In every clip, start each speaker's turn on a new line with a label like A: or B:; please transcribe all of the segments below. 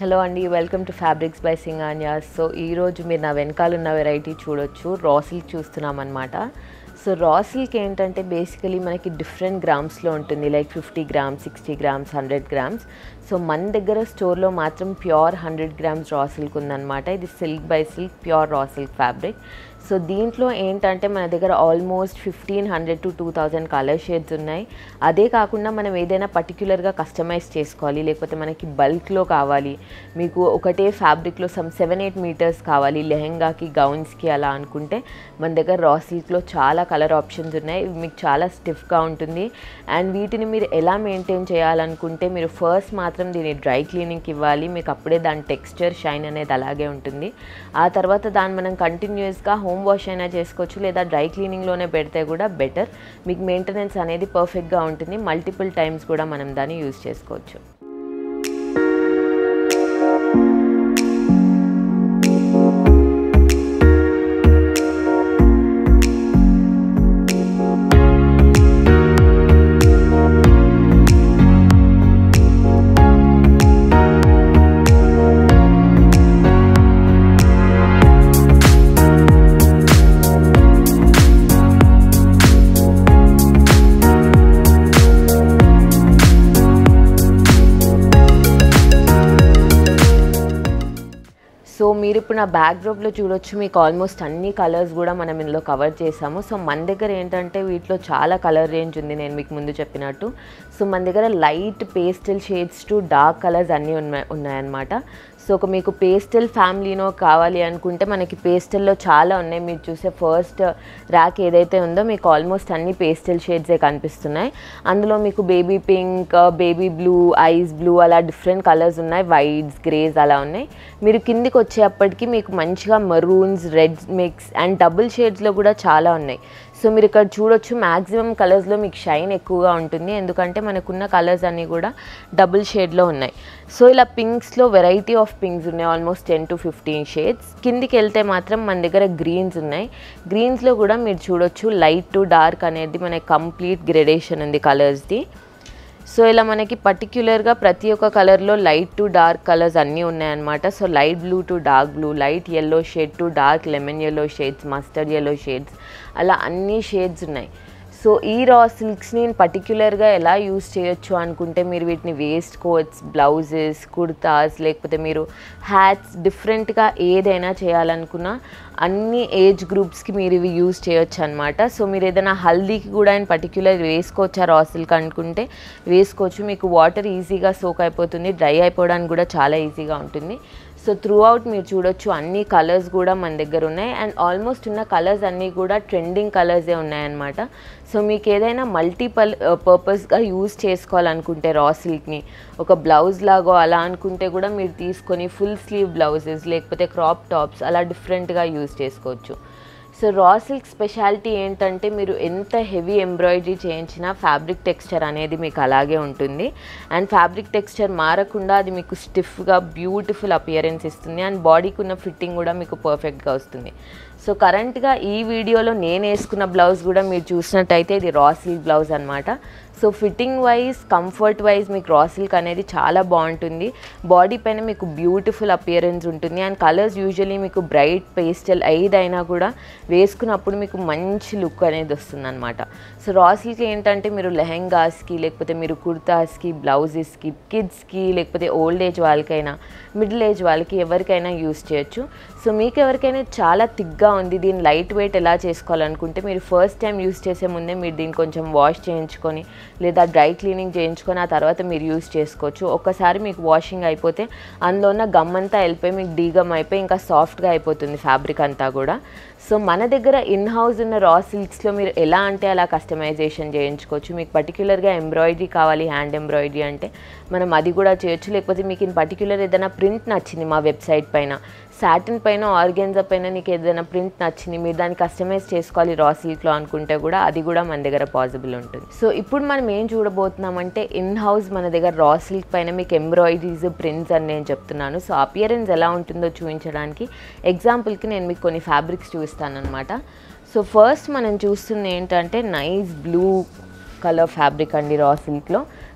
A: Hello అండి welcome to fabrics by Singhania so ఈరోజు మీరు నా వెనకాల ఉన్న వెరైటీ చూడొచ్చు రా సిల్క్ చూస్తున్నాం అనమాట సో రా సిల్క్ ఏంటంటే బేసికలీ మనకి డిఫరెంట్ గ్రామ్స్లో ఉంటుంది like fifty grams sixty grams hundred grams so మన దగ్గర స్టోర్లో మాత్రం pure hundred grams raw silk ఉందన్నమాట ఇది silk by silk pure raw silk fabric so దీంట్లో ఏంటంటే మన దగ్గర almost fifteen hundred to two thousand colour shades ఉన్నాయి అదే కాకుండా మనం ఏదైనా పర్టికులర్గా కస్టమైజ్ చేసుకోవాలి లేకపోతే మనకి బల్క్లో కావాలి మీకు ఒకటే ఫ్యాబ్రిక్లో సమ్ సెవెన్ ఎయిట్ మీటర్స్ కావాలి లెహెంగాకి గౌన్స్కి అలా అనుకుంటే మన దగ్గర రా సిల్క్లో చాలా కలర్ ఆప్షన్స్ ఉన్నాయి ఇవి మీకు చాలా స్టిఫ్గా ఉంటుంది అండ్ వీటిని మీరు ఎలా మెయింటైన్ చేయాలనుకుంటే మీరు ఫస్ట్ మాత్రం దీన్ని డ్రై క్లీనింగ్కి ఇవ్వాలి మీకు అప్పుడే దాని టెక్స్చర్ షైన్ అనేది అలాగే ఉంటుంది ఆ తర్వాత దాన్ని మనం కంటిన్యూస్గా హోమ్ వాష్ అయినా చేసుకోవచ్చు లేదా డ్రై క్లీనింగ్లోనే పెడితే కూడా బెటర్ మీకు మెయింటెనెన్స్ అనేది పర్ఫెక్ట్గా ఉంటుంది మల్టిపుల్ టైమ్స్ కూడా మనం దాన్ని యూజ్ చేసుకోవచ్చు సో మీరు ఇప్పుడు నా బ్యాక్డ్రాప్లో చూడొచ్చు మీకు ఆల్మోస్ట్ అన్ని కలర్స్ కూడా మనం ఇందులో కవర్ చేసాము సో మన దగ్గర ఏంటంటే వీటిలో చాలా కలర్ రేంజ్ ఉంది నేను మీకు ముందు చెప్పినట్టు సో మన దగ్గర light pastel shades to dark colours అన్నీ ఉన్నాయి ఉన్నాయన్నమాట సో ఒక మీకు పేస్టల్ ఫ్యామిలీనో కావాలి అనుకుంటే మనకి పేస్టల్లో చాలా ఉన్నాయి మీరు చూసే ఫస్ట్ ర్యాక్ ఏదైతే ఉందో మీకు ఆల్మోస్ట్ అన్ని పేస్టల్ షేడ్సే కనిపిస్తున్నాయి అందులో మీకు baby pink baby blue ice blue అలా డిఫరెంట్ కలర్స్ ఉన్నాయి వైట్స్ గ్రేస్ అలా ఉన్నాయి మీరు కిందికి వచ్చేప్పటికి మీకు మంచిగా maroons red mix and double షేడ్స్లో కూడా చాలా ఉన్నాయి సో మీరు ఇక్కడ చూడొచ్చు మ్యాక్సిమం కలర్స్లో మీకు షైన్ ఎక్కువగా ఉంటుంది ఎందుకంటే మనకున్న కలర్స్ అన్నీ కూడా డబుల్ షేడ్లో ఉన్నాయి సో ఇలా పింక్స్లో వెరైటీ ఆఫ్ పింక్స్ ఉన్నాయి almost ten to fifteen shades కిందికి వెళ్తే మాత్రం మన దగ్గర గ్రీన్స్ ఉన్నాయి గ్రీన్స్లో కూడా మీరు చూడొచ్చు లైట్ టు డార్క్ అనేది మనకి కంప్లీట్ గ్రెడేషన్ ఉంది కలర్స్ది సో ఇలా మనకి పర్టిక్యులర్గా ప్రతి ఒక్క కలర్లో లైట్ టు డార్క్ కలర్స్ అన్నీ ఉన్నాయన్నమాట so light blue to dark blue light yellow shade to dark lemon yellow shades mustard yellow shades అలా అన్ని షేడ్స్ ఉన్నాయి సో ఈ రా సిల్క్స్ని నేను పర్టిక్యులర్గా ఎలా యూస్ చేయొచ్చు అనుకుంటే మీరు వీటిని వేస్ట్ కోట్స్ బ్లౌజెస్ కుర్తాస్ లేకపోతే మీరు హ్యాట్స్ డిఫరెంట్గా ఏదైనా చేయాలనుకున్నా అన్ని ఏజ్ గ్రూప్స్కి మీరు ఇవి యూజ్ చేయొచ్చు అనమాట సో మీరు ఏదైనా హల్దీకి కూడా ఆయన పర్టిక్యులర్ వేసుకోవచ్చా రా సిల్క్ అనుకుంటే వేసుకోవచ్చు మీకు వాటర్ ఈజీగా సోక్ అయిపోతుంది డ్రై అయిపోవడానికి కూడా చాలా ఈజీగా ఉంటుంది సో త్రూ అవుట్ మీరు చూడొచ్చు అన్ని కలర్స్ కూడా మన దగ్గర ఉన్నాయి అండ్ ఆల్మోస్ట్ ఉన్న కలర్స్ అన్నీ కూడా ట్రెండింగ్ కలర్సే ఉన్నాయన్నమాట సో మీకు ఏదైనా మల్టీపల్ పర్పస్గా యూజ్ చేసుకోవాలనుకుంటే రా సిల్క్ని ఒక బ్లౌజ్ లాగో అలా అనుకుంటే కూడా మీరు తీసుకొని ఫుల్ స్లీవ్ బ్లౌజెస్ లేకపోతే క్రాప్ టాప్స్ అలా డిఫరెంట్గా యూజ్ చేసుకోవచ్చు సో రా సిల్క్ స్పెషాలిటీ ఏంటంటే మీరు ఎంత హెవీ ఎంబ్రాయిడరీ చేయించినా ఫ్యాబ్రిక్ టెక్స్చర్ అనేది మీకు అలాగే ఉంటుంది అండ్ ఫ్యాబ్రిక్ టెక్స్చర్ మారకుండా అది మీకు స్టిఫ్గా బ్యూటిఫుల్ అపియరెన్స్ ఇస్తుంది అండ్ బాడీకి ఉన్న ఫిట్టింగ్ కూడా మీకు పర్ఫెక్ట్గా వస్తుంది సో కరెంట్గా ఈ వీడియోలో నేను వేసుకున్న బ్లౌజ్ కూడా మీరు చూసినట్టయితే ఇది రా సిల్క్ బ్లౌజ్ అనమాట so fitting wise comfort wise మీకు రా సిల్క్ అనేది చాలా బాగుంటుంది బాడీ పైన మీకు బ్యూటిఫుల్ అపియరెన్స్ ఉంటుంది అండ్ కలర్స్ యూజువలీ మీకు బ్రైట్ పేస్టల్ ఏదైనా కూడా వేసుకున్నప్పుడు మీకు మంచి లుక్ అనేది వస్తుంది అనమాట సో రా సిల్క్ ఏంటంటే మీరు లెహెంగాస్కి లేకపోతే మీరు కుర్తాస్కి బ్లౌజెస్కి కిడ్స్కి లేకపోతే ఓల్డ్ ఏజ్ వాళ్ళకైనా మిడిల్ ఏజ్ వాళ్ళకి ఎవరికైనా యూస్ చేయొచ్చు సో మీకు ఎవరికైనా చాలా థిక్గా ఉంది దీన్ని లైట్ వెయిట్ ఎలా చేసుకోవాలనుకుంటే మీరు ఫస్ట్ టైం యూస్ చేసే ముందే మీరు దీన్ని కొంచెం వాష్ చేయించుకొని లేదా డ్రై క్లీనింగ్ చేయించుకొని ఆ తర్వాత మీరు యూస్ చేసుకోవచ్చు ఒక్కసారి మీకు వాషింగ్ అయిపోతే అందులో ఉన్న గమ్ అంతా వెళ్ళిపోయి మీకు డీగమ్ అయిపోయి ఇంకా సాఫ్ట్గా అయిపోతుంది ఫ్యాబ్రిక్ అంతా కూడా సో మన దగ్గర ఇన్ హౌస్ ఉన్న రా సిల్క్స్లో మీరు ఎలా అంటే అలా కస్టమైజేషన్ చేయించుకోవచ్చు మీకు పర్టికులర్గా ఎంబ్రాయిడరీ కావాలి హ్యాండ్ ఎంబ్రాయిడరీ అంటే మనం అది కూడా చేయొచ్చు లేకపోతే మీకు ఇన్ పర్టికులర్ ఏదైనా ప్రింట్ నచ్చింది మా వెబ్సైట్ పైన సాటిన్ పైన ఆర్గెన్జా పైన నీకు ఏదైనా ప్రింట్ నచ్చింది మీరు దాన్ని కస్టమైజ్ చేసుకోవాలి రా సిల్క్లో అనుకుంటే కూడా అది కూడా మన దగ్గర పాసిబుల్ ఉంటుంది సో ఇప్పుడు మనం ఏం చూడబోతున్నామంటే ఇన్ హౌస్ మన దగ్గర రా సిల్క్ పైన మీకు ఎంబ్రాయిడరీస్ ప్రింట్స్ అని నేను చెప్తున్నాను సో అపియరెన్స్ ఎలా ఉంటుందో చూపించడానికి ఎగ్జాంపుల్కి నేను మీకు కొన్ని ఫ్యాబ్రిక్స్ చూపిస్తాను అనమాట సో ఫస్ట్ మనం చూస్తుంది ఏంటంటే నైస్ బ్లూ కలర్ ఫ్యాబ్రిక్ అండి రా సిల్క్లో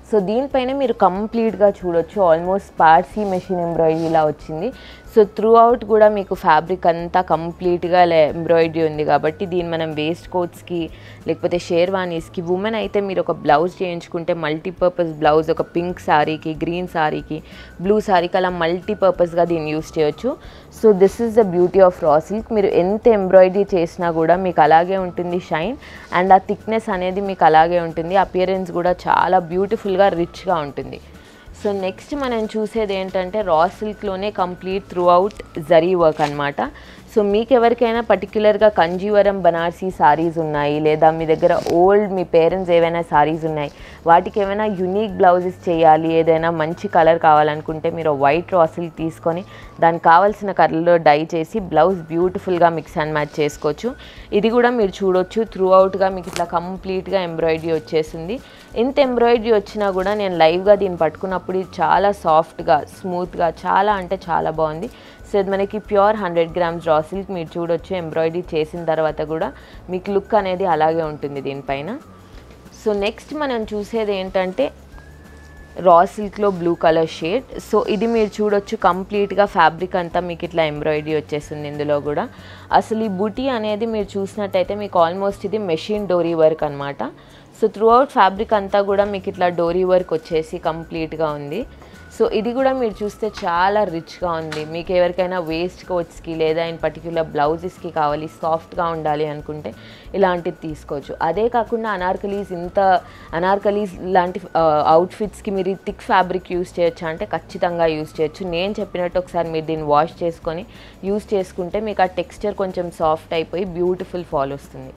A: సో దీనిపైన మీరు కంప్లీట్గా చూడొచ్చు ఆల్మోస్ట్ పార్సీ మెషిన్ ఎంబ్రాయిడరీ ఇలా వచ్చింది సో త్రూ అవుట్ కూడా మీకు ఫ్యాబ్రిక్ అంతా కంప్లీట్గా ఎంబ్రాయిడరీ ఉంది కాబట్టి దీన్ని మనం వేస్ట్ కోట్స్కి లేకపోతే షేర్వానీస్కి ఉమెన్ అయితే మీరు ఒక బ్లౌజ్ చేయించుకుంటే మల్టీపర్పస్ బ్లౌజ్ ఒక పింక్ శారీకి గ్రీన్ శారీకి బ్లూ శారీకి అలా మల్టీపర్పస్గా దీన్ని యూస్ చేయొచ్చు so this is the beauty of raw silk మీరు ఎంత ఎంబ్రాయిడరీ చేసినా కూడా మీకు అలాగే ఉంటుంది షైన్ అండ్ ఆ థిక్నెస్ అనేది మీకు అలాగే ఉంటుంది అపియరెన్స్ కూడా చాలా బ్యూటిఫుల్గా రిచ్గా ఉంటుంది సో నెక్స్ట్ మనం చూసేది ఏంటంటే రా సిల్క్లోనే complete throughout zari work అనమాట సో మీకు ఎవరికైనా పర్టికులర్గా కంజీవరం బనార్సీ సారీస్ ఉన్నాయి లేదా మీ దగ్గర ఓల్డ్ మీ పేరెంట్స్ ఏవైనా సారీస్ ఉన్నాయి వాటికి ఏమైనా యునీక్ బ్లౌజెస్ చేయాలి ఏదైనా మంచి కలర్ కావాలనుకుంటే మీరు వైట్ రా సిల్క్ తీసుకొని దానికి కావాల్సిన కలర్లో డై చేసి బ్లౌజ్ బ్యూటిఫుల్గా మిక్స్ అండ్ మ్యాచ్ చేసుకోవచ్చు ఇది కూడా మీరు చూడొచ్చు త్రూ అవుట్గా మీకు ఇట్లా కంప్లీట్గా ఎంబ్రాయిడరీ వచ్చేసింది ఇంత ఎంబ్రాయిడరీ వచ్చినా కూడా నేను లైవ్గా దీన్ని పట్టుకున్నప్పుడు ఇది చాలా సాఫ్ట్గా స్మూత్గా చాలా అంటే చాలా బాగుంది సో ఇది మనకి pure hundred grams raw silk మీరు చూడొచ్చు ఎంబ్రాయిడరీ చేసిన తర్వాత కూడా మీకు లుక్ అనేది అలాగే ఉంటుంది దీనిపైన సో నెక్స్ట్ మనం చూసేది ఏంటంటే రా సిల్క్లో బ్లూ కలర్ షేడ్ సో ఇది మీరు చూడొచ్చు కంప్లీట్గా ఫ్యాబ్రిక్ అంతా మీకు ఇట్లా ఎంబ్రాయిడరీ వచ్చేస్తుంది ఇందులో కూడా అసలు ఈ బుటీ అనేది మీరు చూసినట్టయితే మీకు ఆల్మోస్ట్ ఇది మెషిన్ డోరీ వర్క్ అనమాట సో త్రూ అవుట్ ఫ్యాబ్రిక్ అంతా కూడా మీకు ఇట్లా డోరీ వర్క్ వచ్చేసి కంప్లీట్గా ఉంది సో ఇది కూడా మీరు చూస్తే చాలా రిచ్గా ఉంది మీకు ఎవరికైనా వేస్ట్ కోట్స్కి లేదా ఇన్ పర్టిక్యులర్ బ్లౌజెస్కి కావాలి సాఫ్ట్గా ఉండాలి అనుకుంటే ఇలాంటిది తీసుకోవచ్చు అదే కాకుండా అనార్కలీస్ ఇంత అనార్కలీస్ లాంటి అవుట్ఫిట్స్కి మీరు థిక్ ఫ్యాబ్రిక్ యూస్ చేయొచ్చా అంటే ఖచ్చితంగా యూస్ చేయొచ్చు నేను చెప్పినట్టు ఒకసారి మీరు దీన్ని వాష్ చేసుకొని యూస్ చేసుకుంటే మీకు ఆ టెక్స్చర్ కొంచెం సాఫ్ట్ అయిపోయి బ్యూటిఫుల్ ఫాల్ వస్తుంది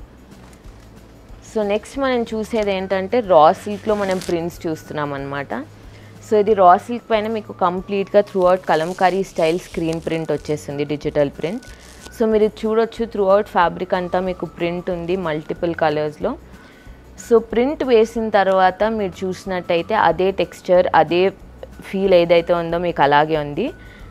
A: సో నెక్స్ట్ మనం చూసేది ఏంటంటే రా సిల్క్లో మనం ప్రింట్స్ చూస్తున్నాం అనమాట సో ఇది రా సిల్క్ పైన మీకు కంప్లీట్గా throughout kalamkari style screen print వచ్చేస్తుంది డిజిటల్ ప్రింట్ సో మీరు ఇది చూడొచ్చు త్రూ అవుట్ ఫ్యాబ్రిక్ అంతా మీకు ప్రింట్ ఉంది మల్టిపుల్ కలర్స్లో సో ప్రింట్ వేసిన తర్వాత మీరు చూసినట్టయితే అదే టెక్స్చర్ అదే ఫీల్ ఏదైతే ఉందో మీకు అలాగే ఉంది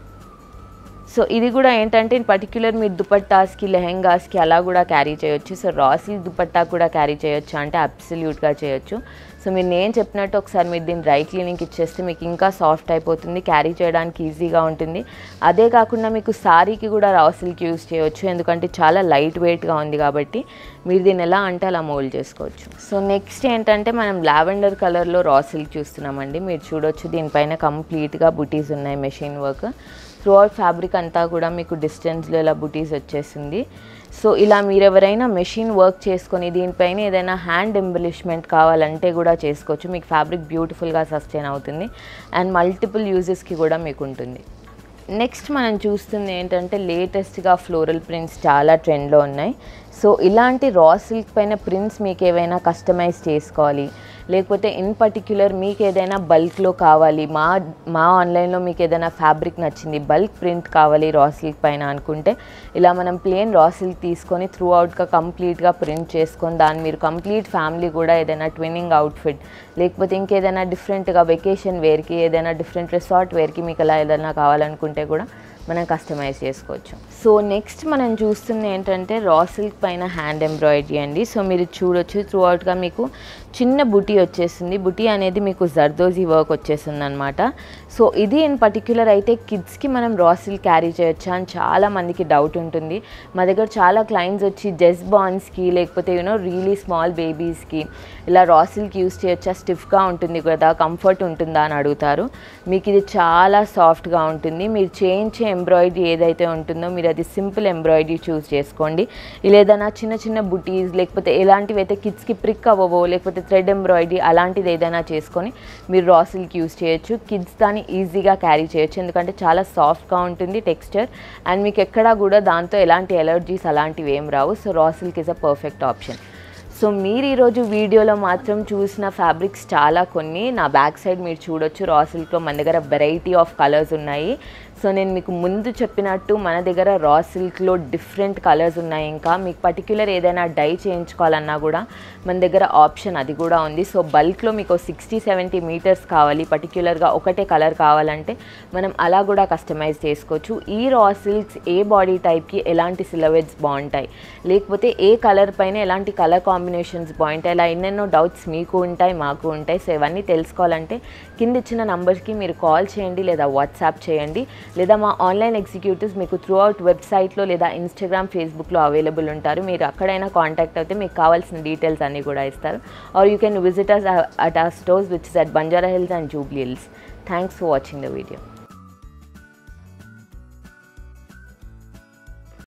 A: సో ఇది కూడా ఏంటంటే ఇన్ పర్టిక్యులర్ మీరు దుపట్టాస్కి లెహెంగాస్కి అలా కూడా క్యారీ చేయొచ్చు సో రా సిల్క్ దుపట్టా కూడా క్యారీ చేయొచ్చు అంటే అబ్సల్యూట్గా చేయొచ్చు సో మీరు నేను చెప్పినట్టు ఒకసారి మీరు దీన్ని డ్రై క్లీనింగ్ ఇచ్చేస్తే మీకు ఇంకా సాఫ్ట్ అయిపోతుంది క్యారీ చేయడానికి ఈజీగా ఉంటుంది అదే కాకుండా మీకు సారీకి కూడా రా సిల్క్ యూస్ చేయొచ్చు ఎందుకంటే చాలా లైట్ వెయిట్గా ఉంది కాబట్టి మీరు దీన్ని ఎలా అంటే అలా మోల్డ్ చేసుకోవచ్చు సో నెక్స్ట్ ఏంటంటే మనం లావెండర్ కలర్లో రా సిల్క్ చూస్తున్నామండి మీరు చూడొచ్చు దీనిపైన కంప్లీట్గా బుటీస్ ఉన్నాయి machine work throughout fabric అంతా కూడా మీకు డిస్టెన్స్లో ఇలా బుటీస్ వచ్చేసింది సో ఇలా మీరు ఎవరైనా మెషిన్ వర్క్ చేసుకొని దీనిపైన ఏదైనా హ్యాండ్ ఎంబలిష్మెంట్ కావాలంటే కూడా చేసుకోవచ్చు మీకు ఫ్యాబ్రిక్ బ్యూటిఫుల్గా సస్టైన్ అవుతుంది అండ్ మల్టిపుల్ యూజెస్కి కూడా మీకు ఉంటుంది నెక్స్ట్ మనం చూస్తుంది ఏంటంటే లేటెస్ట్గా ఫ్లోరల్ ప్రింట్స్ చాలా ట్రెండ్లో ఉన్నాయి సో ఇలాంటి రా సిల్క్ పైన ప్రింట్స్ మీకు ఏవైనా కస్టమైజ్ చేసుకోవాలి లేకపోతే ఇన్ పర్టిక్యులర్ మీకు ఏదైనా బల్క్లో కావాలి మా మా ఆన్లైన్లో మీకు ఏదైనా ఫ్యాబ్రిక్ నచ్చింది బల్క్ ప్రింట్ కావాలి రా సిల్క్ పైన అనుకుంటే ఇలా మనం ప్లేన్ రా సిల్క్ తీసుకొని త్రూ అవుట్గా కంప్లీట్గా ప్రింట్ చేసుకొని దాన్ని మీరు కంప్లీట్ ఫ్యామిలీ కూడా ఏదైనా ట్విన్నింగ్ అవుట్ఫిట్ లేకపోతే ఇంకేదైనా డిఫరెంట్గా వెకేషన్ వేర్కి ఏదైనా డిఫరెంట్ రిసార్ట్ వేర్కి మీకు అలా ఏదైనా కావాలనుకుంటే కూడా మనం కస్టమైజ్ చేసుకోవచ్చు సో నెక్స్ట్ మనం చూస్తుంది ఏంటంటే రా సిల్క్ పైన హ్యాండ్ ఎంబ్రాయిడరీ అండి సో మీరు చూడొచ్చు త్రూ అవుట్గా మీకు చిన్న బుటీ వచ్చేసింది బుటీ అనేది మీకు జర్దోజీ వర్క్ వచ్చేస్తుంది అనమాట సో ఇది ఇన్ పర్టిక్యులర్ అయితే కిడ్స్కి మనం రా సిల్క్ క్యారీ చేయొచ్చా అని చాలా మందికి డౌట్ ఉంటుంది మా దగ్గర చాలా క్లయింట్స్ వచ్చి జెస్ బాన్స్కి లేకపోతే యూనో రియలీ స్మాల్ బేబీస్కి ఇలా రా సిల్క్ యూస్ చేయొచ్చా స్టిఫ్గా ఉంటుంది కదా కంఫర్ట్ ఉంటుందా అని అడుగుతారు మీకు ఇది చాలా సాఫ్ట్గా ఉంటుంది మీరు చేయించే ఎంబ్రాయిడరీ ఏదైతే ఉంటుందో మీరు అది సింపుల్ ఎంబ్రాయిడరీ చూస్ చేసుకోండి ఇలా ఏదైనా చిన్న చిన్న బుటీస్ లేకపోతే ఎలాంటివి అయితే కిడ్స్కి ప్రిక్ అవ్వవో లేకపోతే థ్రెడ్ ఎంబ్రాయిడరీ అలాంటిది ఏదైనా చేసుకొని మీరు రా సిల్క్ యూస్ చేయొచ్చు కిడ్స్ దాన్ని ఈజీగా క్యారీ చేయొచ్చు ఎందుకంటే చాలా సాఫ్ట్గా ఉంటుంది టెక్స్చర్ అండ్ మీకు ఎక్కడా కూడా దాంతో ఎలాంటి ఎలర్జీస్ అలాంటివి ఏం రావు so raw silk is a perfect option so మీరు ఈరోజు వీడియోలో మాత్రం చూసిన ఫ్యాబ్రిక్స్ చాలా కొన్ని నా బ్యాక్ సైడ్ మీరు చూడొచ్చు రా సిల్క్లో మన దగ్గర వెరైటీ ఆఫ్ కలర్స్ ఉన్నాయి సో నేను మీకు ముందు చెప్పినట్టు మన దగ్గర రా సిల్క్లో డిఫరెంట్ కలర్స్ ఉన్నాయి ఇంకా మీకు పర్టిక్యులర్ ఏదైనా డై చేయించుకోవాలన్నా కూడా మన దగ్గర ఆప్షన్ అది కూడా ఉంది సో బల్క్లో మీకు సిక్స్టీ సెవెంటీ మీటర్స్ కావాలి పర్టిక్యులర్గా ఒకటే కలర్ కావాలంటే మనం అలా కూడా కస్టమైజ్ చేసుకోవచ్చు ఈ రా సిల్క్స్ ఏ బాడీ టైప్కి ఎలాంటి సిలవెట్స్ బాగుంటాయి లేకపోతే ఏ కలర్ పైన ఎలాంటి కలర్ కాంబినేషన్ కాంబినేషన్స్ బాగుంటాయి ఇలా ఎన్నెన్నో డౌట్స్ మీకు ఉంటాయి మాకు ఉంటాయి సో ఇవన్నీ తెలుసుకోవాలంటే కింద ఇచ్చిన నంబర్కి మీరు కాల్ చేయండి లేదా వాట్సాప్ చేయండి లేదా మా ఆన్లైన్ ఎగ్జిక్యూటివ్స్ మీకు త్రూ అవుట్ వెబ్సైట్లో లేదా ఇన్స్టాగ్రామ్ ఫేస్బుక్లో అవైలబుల్ ఉంటారు మీరు అక్కడైనా కాంటాక్ట్ అయితే మీకు కావాల్సిన డీటెయిల్స్ అన్నీ కూడా ఇస్తారు or you can visit us at our stores which is at Banjara Hills and Jubilee Hills. Thanks for watching the video.